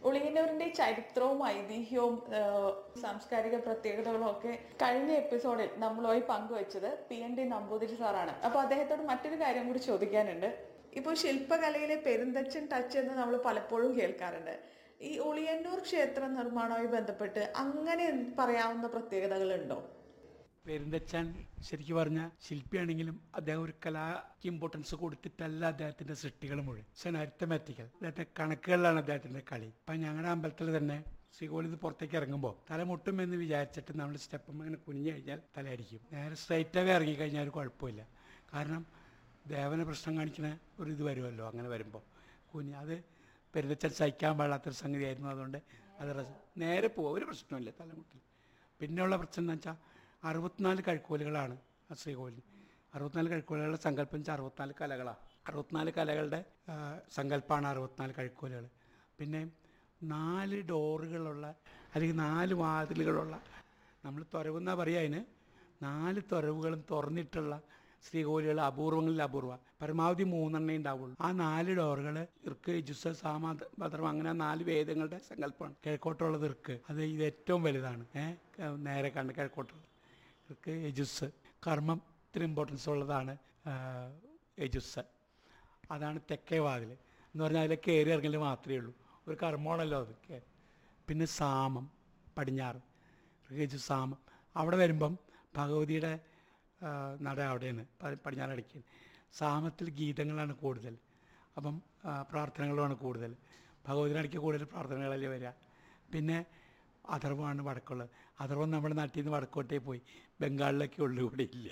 ഉളിയന്നൂരിന്റെ ചരിത്രവും ഐതിഹ്യവും ആ, സാംസ്കാരിക പ്രത്യേകതകളും ഒക്കെ കഴിഞ്ഞ എപ്പിസോഡിൽ നമ്മളുമായി പങ്കുവച്ചത് പി എൻ ഡി നമ്പൂതിരി സാറാണ് അപ്പൊ അദ്ദേഹത്തോട് മറ്റൊരു കാര്യം കൂടി ചോദിക്കാനുണ്ട് ഇപ്പോൾ ശില്പകലയിലെ പെരുന്തച്ചൻ ടച്ച് എന്ന് നമ്മൾ പലപ്പോഴും കേൾക്കാറുണ്ട് ഈ ഉളിയന്നൂർ ക്ഷേത്ര നിർമ്മാണവുമായി ബന്ധപ്പെട്ട് അങ്ങനെ പറയാവുന്ന പ്രത്യേകതകളുണ്ടോ പെരുന്തച്ചാൻ ശരിക്കും പറഞ്ഞ ശില്പിയാണെങ്കിലും അദ്ദേഹം ഒരു കലാക്ക് ഇമ്പോർട്ടൻസ് കൊടുത്തിട്ടല്ല അദ്ദേഹത്തിന്റെ സൃഷ്ടികൾ മുഴുവൻ പക്ഷേ അരിത്തമാറ്റിക്കൽ അദ്ദേഹത്തെ കണക്കുകളിലാണ് അദ്ദേഹത്തിന്റെ കളി ഇപ്പൊ ഞങ്ങളുടെ അമ്പലത്തിൽ തന്നെ ശ്രീകോലിൽ നിന്ന് പുറത്തേക്ക് ഇറങ്ങുമ്പോൾ തല മുട്ടും എന്ന് വിചാരിച്ചിട്ട് നമ്മൾ സ്റ്റെപ്പ് ഇങ്ങനെ കുനിഞ്ഞു കഴിഞ്ഞാൽ തലയടിക്കും നേരെ സ്ട്രൈറ്റാവേ ഇറങ്ങിക്കഴിഞ്ഞാൽ ഒരു കുഴപ്പമില്ല കാരണം ദേവന പ്രശ്നം കാണിക്കുന്ന ഒരു ഇത് വരുമല്ലോ അങ്ങനെ വരുമ്പോൾ കുഞ്ഞ് അത് പെരുന്തച്ചാൻ സഹിക്കാൻ പാടാത്തൊരു സംഗതിയായിരുന്നു അതുകൊണ്ട് അത് റസ്- നേരെ പോകും ഒരു പ്രശ്നമില്ല തലമുട്ടിൽ പിന്നെയുള്ള പ്രശ്നം എന്ന് വെച്ചാൽ അറുപത്തിനാല് കഴുക്കോലുകളാണ് ആ ശ്രീകോവിലിന് അറുപത്തിനാല് കഴുക്കോലുകളുടെ സങ്കല്പം വെച്ചാൽ അറുപത്തിനാല് കലകളാണ് അറുപത്തിനാല് കലകളുടെ ആ, സങ്കല്പമാണ് അറുപത്തിനാല് കഴുക്കോലുകൾ പിന്നെ നാല് ഡോറുകളുള്ള അല്ലെങ്കിൽ നാല് വാതിലുകളുള്ള നമ്മൾ തുറവെന്നാ പറയുക അതിന് നാല് തുറവുകളും തുറന്നിട്ടുള്ള ശ്രീകോലികൾ അപൂർവങ്ങളിൽ അപൂർവ പരമാവധി മൂന്നെണ്ണേ ഉണ്ടാവുള്ളൂ ആ നാല് ഡോറുകൾ ഇർക്ക് യജുസ് സാമ ഭദ്രം അങ്ങനെ ആ നാല് വേദങ്ങളുടെ സങ്കല്പമാണ് കിഴക്കോട്ടുള്ളത് ഇർക്ക് അത് ഇത് ഏറ്റവും വലുതാണ് ഏഹ് നേരെ കണ്ട് കിഴക്കോട്ടുള്ളത് ഇർക്ക് യജുസ് കർമ്മത്തിന് ഇമ്പോർട്ടൻസ് ഉള്ളതാണ് ആ, യജുസ് അതാണ് തെക്കേ വാതിൽ എന്ന് പറഞ്ഞാൽ അതിൽ കയറി ഇറങ്ങൽ മാത്രമേ ഉള്ളൂ ഒരു കർമ്മമാണല്ലോ അത് കേ- പിന്നെ സാമം പടിഞ്ഞാറ് ഋഗജു സാമം അവിടെ വരുമ്പം ഭഗവതിയുടെ ആ, നട അവിടെയാണ് പ- പടിഞ്ഞാറടിക്ക് സാമത്തിൽ ഗീതങ്ങളാണ് കൂടുതൽ അപ്പം ആ, പ്രാർത്ഥനകളുമാണ് കൂടുതൽ ഭഗവതിനടിക്ക് കൂടുതൽ പ്രാർത്ഥനകളല്ലേ വരിക പിന്നെ അഥർവമാണ് വടക്കുള്ളത് അഥർവം നമ്മുടെ നാട്ടിൽ നിന്ന് വടക്കോട്ടേ പോയി ബംഗാളിലൊക്കെ ഉള്ളു ഇവിടെ ഇല്ല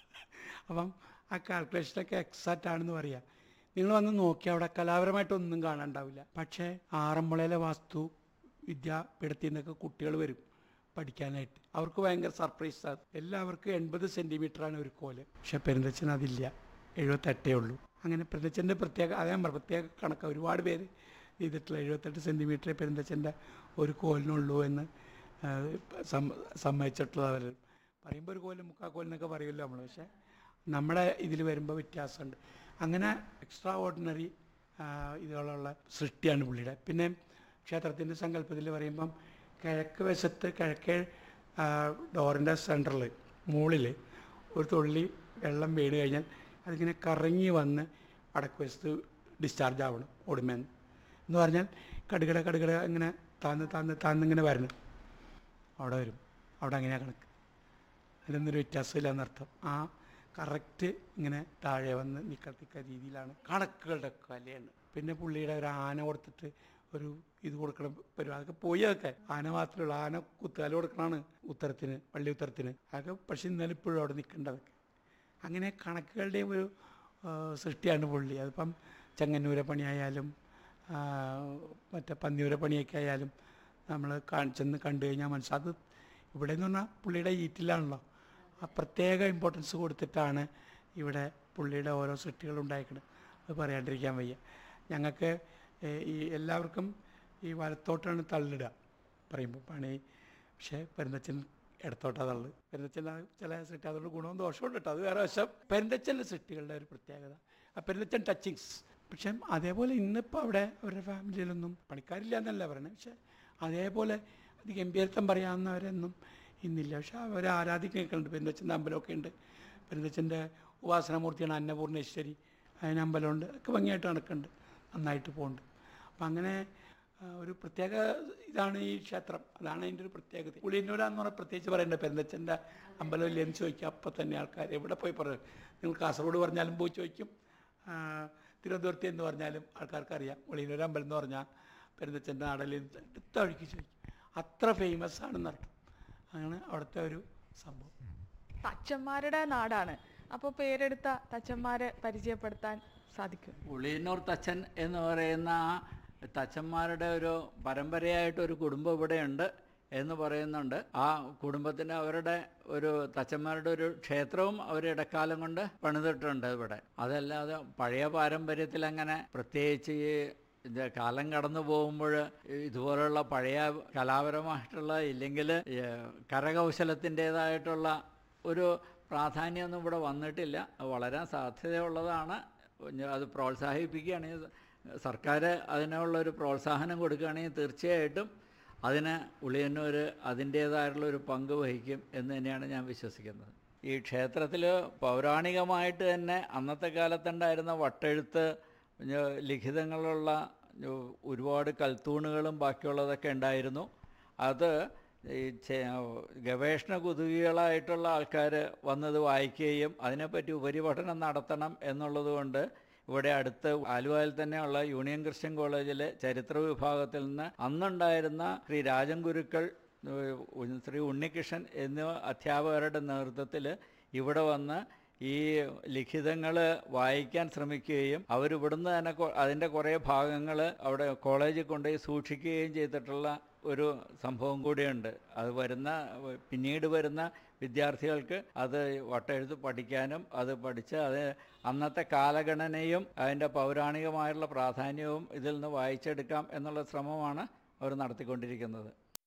അപ്പം ആ കാൽക്കുലേഷനൊക്കെ എക്സാക്റ്റ് ആണെന്ന് പറയാം നിങ്ങൾ വന്ന് നോക്കി അവിടെ കലാപരമായിട്ടൊന്നും കാണാണ്ടാവില്ല പക്ഷേ ആറന്മുളയിലെ വാസ്തു വിദ്യാപീഠത്തിൽ നിന്നൊക്കെ കുട്ടികൾ വരും പഠിക്കാനായിട്ട് അവർക്ക് ഭയങ്കര സർപ്രൈസ് ആണ് എല്ലാവർക്കും എൺപത് ആണ് ഒരു കോല് പക്ഷെ പെരുന്തച്ചൻ അതില്ല എഴുപത്തെട്ടേ ഉള്ളൂ അങ്ങനെ പെരുന്തച്ചൻ്റെ പ്രത്യേക അതേ ഞാൻ പറഞ്ഞ പ്രത്യേക കണക്ക് ഒരുപാട് പേര് ചെയ്തിട്ടുള്ള എഴുപത്തെട്ട് സെൻറ്റിമീറ്ററേ പെരുന്തച്ചൻ്റെ ഒരു കോലിനുള്ളൂ എന്ന് ആ, സം- സമ്മതിച്ചിട്ടുള്ളവർ പറയുമ്പോൾ ഒരു കോലും മുക്കാ കോലിനൊക്കെ പറയുമല്ലോ നമ്മൾ പക്ഷേ നമ്മുടെ ഇതിൽ വരുമ്പോൾ വ്യത്യാസമുണ്ട് അങ്ങനെ എക്സ്ട്രാ ഓർഡിനറി ഇതുപോലുള്ള സൃഷ്ടിയാണ് പുള്ളിയുടെ പിന്നെ ക്ഷേത്രത്തിൻ്റെ സങ്കല്പത്തിൽ പറയുമ്പം കിഴക്ക് വശത്ത് കിഴക്കേ ഡോറിൻ്റെ സെൻറ്ററിൽ മുകളിൽ ഒരു തുള്ളി വെള്ളം വീണ് കഴിഞ്ഞാൽ അതിങ്ങനെ കറങ്ങി വന്ന് വടക്ക് വശത്ത് ഡിസ്ചാർജ് ആവണം ഓടുമേന്ന് എന്ന് പറഞ്ഞാൽ കടുകട കടുകട ഇങ്ങനെ താന്ന് താന്ന് താന്നിങ്ങനെ വരണം അവിടെ വരും അവിടെ അങ്ങനെയാണ് കണക്ക് അതിലൊന്നൊരു വ്യത്യാസമില്ല എന്നർത്ഥം ആ കറക്റ്റ് ഇങ്ങനെ താഴെ വന്ന് നിക്കത്തിക്ക രീതിയിലാണ് കണക്കുകളുടെ കലയാണ് പിന്നെ പുള്ളിയുടെ ഒരു ആന കൊടുത്തിട്ട് ഒരു ഇത് കൊടുക്കണം പരിപാടി അതൊക്കെ പോയി അതൊക്കെ ആന മാത്രമേ ഉള്ളൂ ആന കുത്തുകാല് കൊടുക്കണമാണ് ഉത്തരത്തിന് പള്ളി ഉത്തരത്തിന് അതൊക്കെ പക്ഷെ ഇന്നലെ ഇപ്പോഴും അവിടെ നിൽക്കേണ്ടതൊക്കെ അങ്ങനെ കണക്കുകളുടെയും ഒരു ആ, സൃഷ്ടിയാണ് പുള്ളി അതിപ്പം ചെങ്ങന്നൂരെ പണിയായാലും ആ, മറ്റേ പന്നിയൂരെ പണിയൊക്കെ ആയാലും നമ്മൾ ചെന്ന് കണ്ടു കഴിഞ്ഞാൽ മനസ്സിലാവും അത് ഇവിടെ എന്ന് പറഞ്ഞാൽ പുള്ളിയുടെ ഈറ്റിലാണല്ലോ ആ പ്രത്യേക ഇമ്പോർട്ടൻസ് കൊടുത്തിട്ടാണ് ഇവിടെ പുള്ളിയുടെ ഓരോ സൃഷ്ടികളും ഉണ്ടായിരിക്കുന്നത് അത് പറയാണ്ടിരിക്കാൻ വയ്യ ഞങ്ങൾക്ക് ഏഹ്, ഈ എല്ലാവർക്കും ഈ വലത്തോട്ടാണ് തള്ളിടുക പറയുമ്പോൾ പണി പക്ഷേ പെരുന്തച്ചൻ ഇടത്തോട്ടാ തള്ളു പെരുന്തച്ചൻ്റെ ചില സൃഷ്ടി അതുകൊണ്ട് ഗുണവും ദോഷവും കേട്ടോ അത് വേറെ വശം പെരുന്തച്ചൻ്റെ സൃഷ്ടികളുടെ ഒരു പ്രത്യേകത ആ പെരുന്തച്ചൻ ടച്ചിങ്സ് പക്ഷെ അതേപോലെ ഇന്നിപ്പോൾ അവിടെ അവരുടെ ഫാമിലിയിലൊന്നും പണിക്കാരില്ല എന്നല്ല പറയണത് പക്ഷെ അതേപോലെ അത് ഗംഭീരത്വം പറയാവുന്നവരൊന്നും ഇന്നില്ല പക്ഷെ അവർ ആരാധിക്കുന്നുണ്ട് പെരുന്തച്ചൻ്റെ അമ്പലമൊക്കെ ഉണ്ട് പെരുന്തച്ചൻ്റെ ഉപാസനമൂർത്തിയാണ് അന്നപൂർണേശ്വരി അതിന് അമ്പലമുണ്ട് ഒക്കെ ഭംഗിയായിട്ട് നടക്കുന്നുണ്ട് നന്നായിട്ട് പോകുന്നുണ്ട് അപ്പം അങ്ങനെ ആ, ഒരു പ്രത്യേക ഇതാണ് ഈ ക്ഷേത്രം അതാണ് അതിൻ്റെ ഒരു പ്രത്യേകത ഉളിയന്നൂര എന്ന് പറഞ്ഞാൽ പ്രത്യേകിച്ച് പറയേണ്ടത് പെരുന്തച്ചൻ്റെ അമ്പലം ഇല്ലേ എന്ന് ചോദിക്കുക അപ്പം തന്നെ ആൾക്കാർ എവിടെ പോയി പറയും നിങ്ങൾ കാസർഗോഡ് പറഞ്ഞാലും പോയി ചോദിക്കും ആ, തിരുവനന്തപുരത്ത് എന്ന് പറഞ്ഞാലും ആൾക്കാർക്ക് അറിയാം ഉളിയന്നൂർ അമ്പലം എന്ന് പറഞ്ഞാൽ പെരുന്തച്ചൻ്റെ നാടലിൽ എടുത്ത വഴിക്ക് ചോദിക്കും അത്ര ഫേമസ് ആണെന്നർത്ഥം അങ്ങനെ അവിടുത്തെ ഒരു സംഭവം തച്ചന്മാരുടെ നാടാണ് അപ്പോൾ പേരെടുത്ത തച്ചന്മാരെ പരിചയപ്പെടുത്താൻ സാധിക്കും ഉളിയന്നൂർ തച്ചൻ എന്ന് പറയുന്ന ആ തച്ചന്മാരുടെ ഒരു പരമ്പരയായിട്ട് ഒരു കുടുംബം ഇവിടെയുണ്ട് എന്ന് പറയുന്നുണ്ട് ആ കുടുംബത്തിന് അവരുടെ ഒരു തച്ചന്മാരുടെ ഒരു ക്ഷേത്രവും അവർ ഇടക്കാലം കൊണ്ട് പണിതിട്ടുണ്ട് ഇവിടെ അതല്ലാതെ പഴയ പാരമ്പര്യത്തിൽ അങ്ങനെ പ്രത്യേകിച്ച് ഈ ഇത് കാലം കടന്നു പോകുമ്പോൾ ഇതുപോലുള്ള പഴയ കലാപരമായിട്ടുള്ള ഇല്ലെങ്കിൽ കരകൗശലത്തിൻ്റെതായിട്ടുള്ള ഒരു പ്രാധാന്യമൊന്നും ഇവിടെ വന്നിട്ടില്ല അത് വളരാൻ സാധ്യതയുള്ളതാണ് അത് പ്രോത്സാഹിപ്പിക്കുകയാണെങ്കിൽ സർക്കാർ അതിനുള്ള ഒരു പ്രോത്സാഹനം കൊടുക്കുകയാണെങ്കിൽ തീർച്ചയായിട്ടും അതിന് ഉളിയന്നൂർ അതിൻ്റേതായിട്ടുള്ള ഒരു പങ്ക് വഹിക്കും എന്ന് തന്നെയാണ് ഞാൻ വിശ്വസിക്കുന്നത് ഈ ക്ഷേത്രത്തിൽ പൗരാണികമായിട്ട് തന്നെ അന്നത്തെ കാലത്തുണ്ടായിരുന്ന വട്ടെഴുത്ത് ഞ- ലിഖിതങ്ങളുള്ള ഞ- ഒരുപാട് കൽത്തൂണുകളും ബാക്കിയുള്ളതൊക്കെ ഉണ്ടായിരുന്നു അത് ഈ ചെ- ഗവേഷണ കുതുകികളായിട്ടുള്ള ആൾക്കാർ വന്നത് വായിക്കുകയും അതിനെപ്പറ്റി ഉപരിപഠനം നടത്തണം എന്നുള്ളത് കൊണ്ട് ഇവിടെ അടുത്ത് ആലുവയിൽ തന്നെയുള്ള യൂണിയൻ ക്രിസ്ത്യൻ കോളേജിലെ ചരിത്ര വിഭാഗത്തിൽ നിന്ന് അന്നുണ്ടായിരുന്ന ശ്രീ രാജൻ ഗുരുക്കൾ ഏഹ്, ശ്രീ ഉണ്ണികൃഷ്ണൻ എന്നിവ അധ്യാപകരുടെ നേതൃത്വത്തിൽ ഇവിടെ വന്ന് ഈ ലിഖിതങ്ങൾ വായിക്കാൻ ശ്രമിക്കുകയും അവരിവിടുന്ന് തന്നെ കൊ- അതിൻ്റെ കുറേ ഭാഗങ്ങൾ അവിടെ കോളേജിൽ കൊണ്ടുപോയി സൂക്ഷിക്കുകയും ചെയ്തിട്ടുള്ള ഒരു സംഭവം കൂടിയുണ്ട് അത് വരുന്ന പിന്നീട് വരുന്ന വിദ്യാർത്ഥികൾക്ക് അത് വട്ടെഴുത്ത് പഠിക്കാനും അത് പഠിച്ച് അത് അന്നത്തെ കാലഗണനയും അതിൻ്റെ പൗരാണികമായുള്ള പ്രാധാന്യവും ഇതിൽ നിന്ന് വായിച്ചെടുക്കാം എന്നുള്ള ശ്രമമാണ് അവർ നടത്തിക്കൊണ്ടിരിക്കുന്നത്